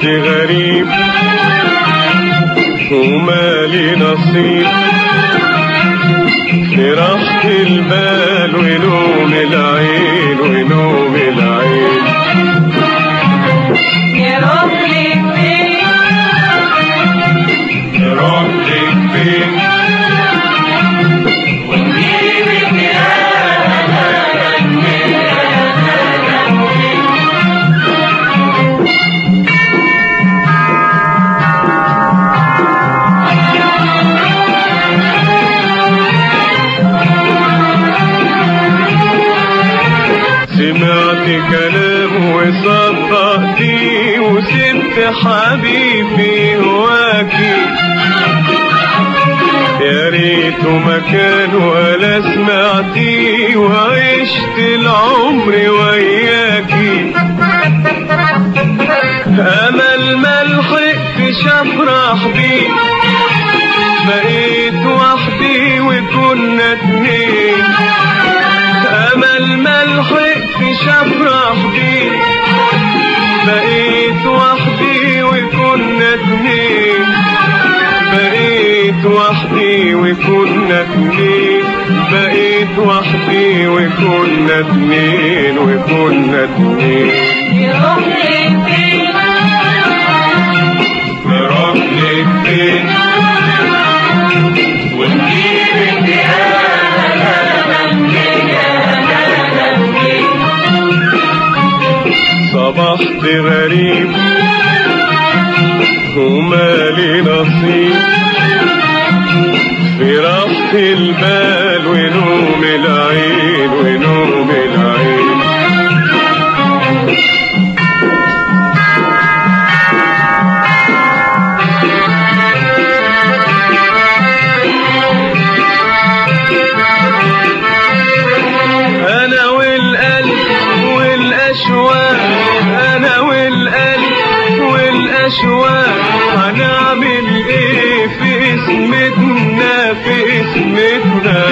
صبحت غريب ومالي نصيب في راحة البال ونوم العين ونوم العين يروح لي فين رحتك فين ونجيبك يا سمعت كلام وصدقتي وسبت حبيبي هواكي يا ريته مكان ولا سمعتي وعشت العمر وياكي امل ما لحقتش افرح بيه بقيت وحدي وكنا اتنين امل ما لحقتش افرح بيه بقيت وحدي وكنا اتنين بقيت وحدي وكنا اتنين بقيت وحدي وكنا اتنين وكنا اتنين يروح لي فين نروح لك فين ونجيبك يا صبحت غريب ومالي نصيب في راحة البال ونوم العين ونوم العين أنا والقلب والأشواق أنا والقلب والأشواق هنعمل إيه في اسمتنا في اسمتنا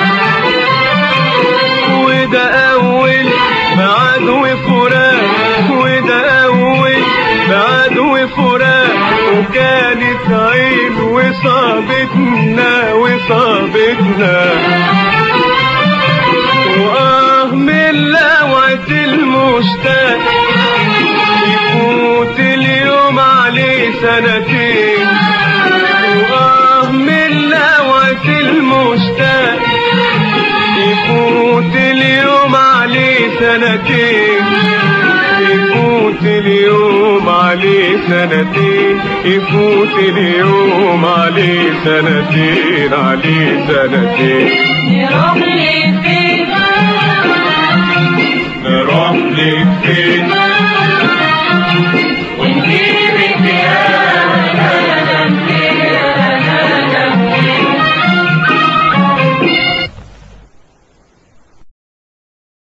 وده أول بعد وفراق وده أول بعد وفراق وكانت عين وصابتنا وصابتنا وآه من لوعة المشتاق يفوت اليوم عليه سنتين وآه من لوعة المشتاق يفوت اليوم عليه سنتين يفوت اليوم عليه سنتين يفوت اليوم عليه سنتين عليه سنتين يروح لي فين نروح لك فين